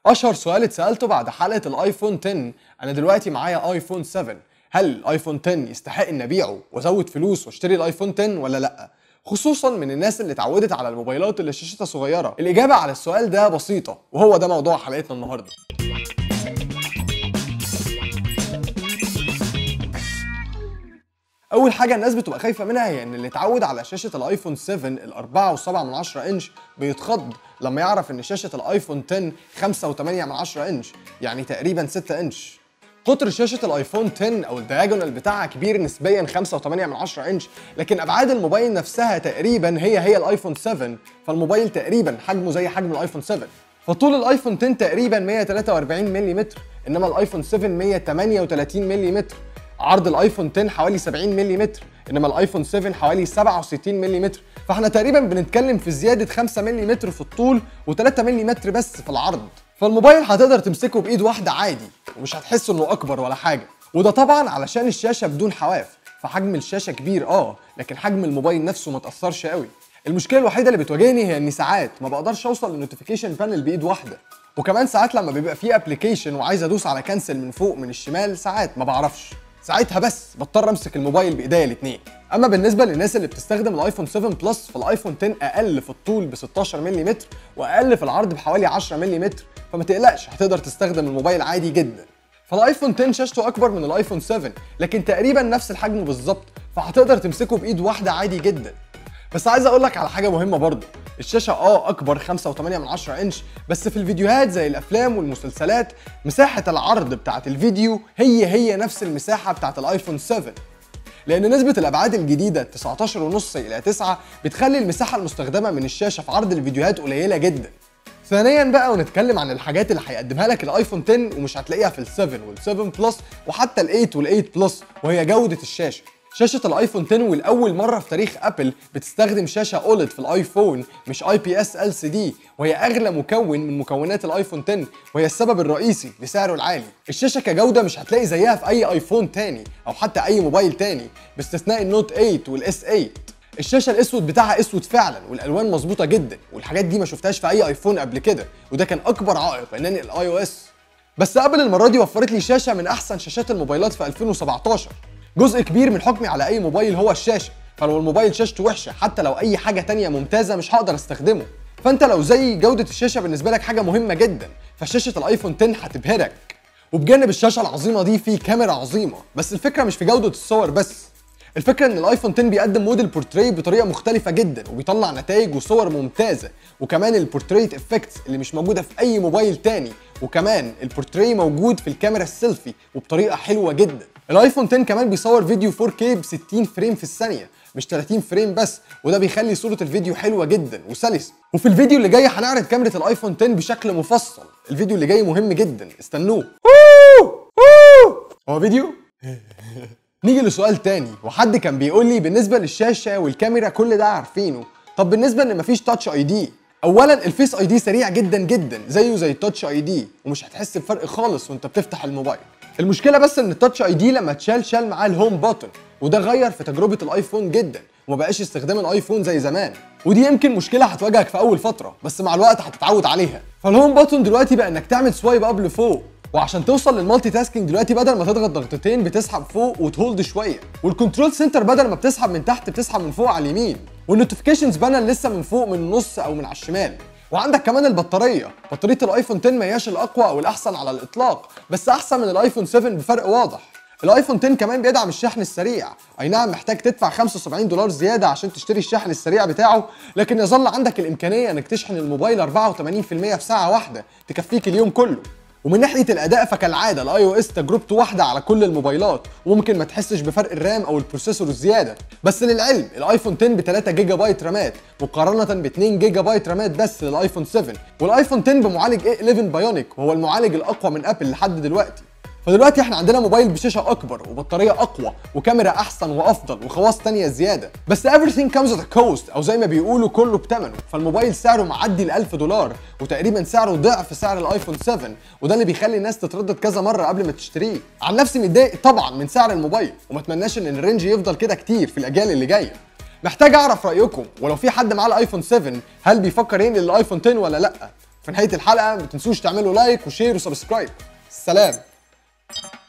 اشهر سؤال اتسالته بعد حلقه الايفون 10 انا دلوقتي معايا ايفون 7 هل الايفون 10 يستحق ان ابيعه وازود فلوس واشتري الايفون 10 ولا لا خصوصا من الناس اللي اتعودت على الموبايلات اللي شاشتها صغيره الاجابه على السؤال ده بسيطه وهو ده موضوع حلقتنا النهارده اول حاجه الناس بتبقى خايفه منها هي ان اللي اتعود على شاشه الايفون 7 ال 4.7 من 10 انش بيتخض لما يعرف ان شاشه الايفون 10 5.8 من 10 انش يعني تقريبا 6 انش قطر شاشة الايفون 10 او الدياجونال بتاعها كبير نسبيا 5.8 من 10 انش لكن ابعاد الموبايل نفسها تقريبا هي هي الايفون 7 فالموبايل تقريبا حجمه زي حجم الايفون 7 فطول الايفون 10 تقريبا 143 ملم انما الايفون 7 138 ملم عرض الايفون 10 حوالي 70 ملم انما الايفون 7 حوالي 67 ملم فاحنا تقريبا بنتكلم في زياده 5 ملم في الطول و3 ملم بس في العرض فالموبايل هتقدر تمسكه بايد واحده عادي ومش هتحس انه اكبر ولا حاجه وده طبعا علشان الشاشه بدون حواف فحجم الشاشه كبير اه لكن حجم الموبايل نفسه ما تاثرش قوي المشكله الوحيده اللي بتواجهني هي اني ساعات ما بقدرش اوصل للنوتيفيكيشن بانل بايد واحده وكمان ساعات لما بيبقى فيه ابلكيشن وعايز ادوس على كنسل من فوق من الشمال ساعات ما بعرفش ساعتها بس بضطر امسك الموبايل بايديا الاثنين اما بالنسبه للناس اللي بتستخدم الايفون 7 بلس فالايفون 10 اقل في الطول ب 16 ملم واقل في العرض بحوالي 10 ملم فما تقلقش هتقدر تستخدم الموبايل عادي جدا فالايفون 10 شاشته اكبر من الايفون 7 لكن تقريبا نفس الحجم بالظبط فهتقدر تمسكه بايد واحده عادي جدا بس عايز اقول لك على حاجه مهمه برضه الشاشه اه اكبر 5.8 من 10 انش بس في الفيديوهات زي الافلام والمسلسلات مساحه العرض بتاعه الفيديو هي هي نفس المساحه بتاعه الايفون 7 لان نسبه الابعاد الجديده 19.5 الى 9 بتخلي المساحه المستخدمه من الشاشه في عرض الفيديوهات قليله جدا ثانيا بقى ونتكلم عن الحاجات اللي هيقدمها لك الايفون 10 ومش هتلاقيها في ال7 وال7 بلس وحتى ال8 وال8 بلس وهي جوده الشاشه شاشة الايفون 10 والأول مرة في تاريخ ابل بتستخدم شاشة اولد في الايفون مش اي بي اس ال سي دي وهي اغلى مكون من مكونات الايفون 10 وهي السبب الرئيسي لسعره العالي. الشاشة كجودة مش هتلاقي زيها في اي ايفون تاني او حتى اي موبايل تاني باستثناء النوت 8 والاس 8. الشاشة الاسود بتاعها اسود فعلا والالوان مظبوطة جدا والحاجات دي ما شفتهاش في اي ايفون قبل كده وده كان اكبر عائق انني الاي او اس. بس ابل المرة دي وفرت لي شاشة من احسن شاشات الموبايلات في 2017 جزء كبير من حكمي على اي موبايل هو الشاشه فلو الموبايل شاشته وحشه حتى لو اي حاجه تانية ممتازه مش هقدر استخدمه فانت لو زي جوده الشاشه بالنسبه لك حاجه مهمه جدا فشاشه الايفون 10 هتبهرك وبجانب الشاشه العظيمه دي في كاميرا عظيمه بس الفكره مش في جوده الصور بس الفكره ان الايفون 10 بيقدم موديل بورتريه بطريقه مختلفه جدا وبيطلع نتائج وصور ممتازه وكمان البورتريت افكتس اللي مش موجوده في اي موبايل تاني وكمان البورتريه موجود في الكاميرا السيلفي وبطريقه حلوه جدا الايفون 10 كمان بيصور فيديو 4K ب 60 فريم في الثانيه مش 30 فريم بس وده بيخلي صوره الفيديو حلوه جدا وسلسه وفي الفيديو اللي جاي هنعرض كاميرا الايفون 10 بشكل مفصل الفيديو اللي جاي مهم جدا استنوه هو فيديو نيجي لسؤال تاني وحد كان بيقول لي بالنسبه للشاشه والكاميرا كل ده عارفينه طب بالنسبه ان مفيش تاتش اي دي اولا الفيس اي دي سريع جدا جدا زيه زي التاتش اي دي ومش هتحس بفرق خالص وانت بتفتح الموبايل المشكله بس ان التاتش اي دي لما اتشال شال معاه الهوم بutton وده غير في تجربه الايفون جدا وما بقاش استخدام الايفون زي زمان ودي يمكن مشكله هتواجهك في اول فتره بس مع الوقت هتتعود عليها فالهوم بutton دلوقتي بقى انك تعمل سوايب اب لفوق وعشان توصل للمالتي تاسكينج دلوقتي بدل ما تضغط ضغطتين بتسحب فوق وتهولد شويه والكنترول سنتر بدل ما بتسحب من تحت بتسحب من فوق على اليمين والنوتيفيكيشنز بانل لسه من فوق من النص او من على الشمال وعندك كمان البطاريه بطاريه الايفون 10 ما هياش الاقوى او الاحسن على الاطلاق بس احسن من الايفون 7 بفرق واضح الايفون 10 كمان بيدعم الشحن السريع اي نعم محتاج تدفع 75 دولار زياده عشان تشتري الشحن السريع بتاعه لكن يظل عندك الامكانيه انك تشحن الموبايل 84% في ساعه واحده تكفيك اليوم كله ومن ناحيه الاداء فكالعاده الاي او اس تجربته واحده على كل الموبايلات وممكن ما تحسش بفرق الرام او البروسيسور الزياده بس للعلم الايفون 10 ب 3 جيجا بايت رامات مقارنه ب 2 جيجا بايت رامات بس للايفون 7 والايفون 10 بمعالج A11 بايونيك وهو المعالج الاقوى من ابل لحد دلوقتي فدلوقتي احنا عندنا موبايل بشاشه اكبر وبطاريه اقوى وكاميرا احسن وافضل وخواص تانية زياده بس everything comes at a cost او زي ما بيقولوا كله بثمنه فالموبايل سعره معدي ال 1000 دولار وتقريبا سعره ضعف سعر الايفون 7 وده اللي بيخلي الناس تتردد كذا مره قبل ما تشتريه عن نفسي متضايق طبعا من سعر الموبايل وما اتمناش ان الرينج يفضل كده كتير في الاجيال اللي جايه محتاج اعرف رايكم ولو في حد معاه الايفون 7 هل بيفكر ينقل الايفون 10 ولا لا في نهايه الحلقه ما تنسوش تعملوا لايك وشير وسبسكرايب سلام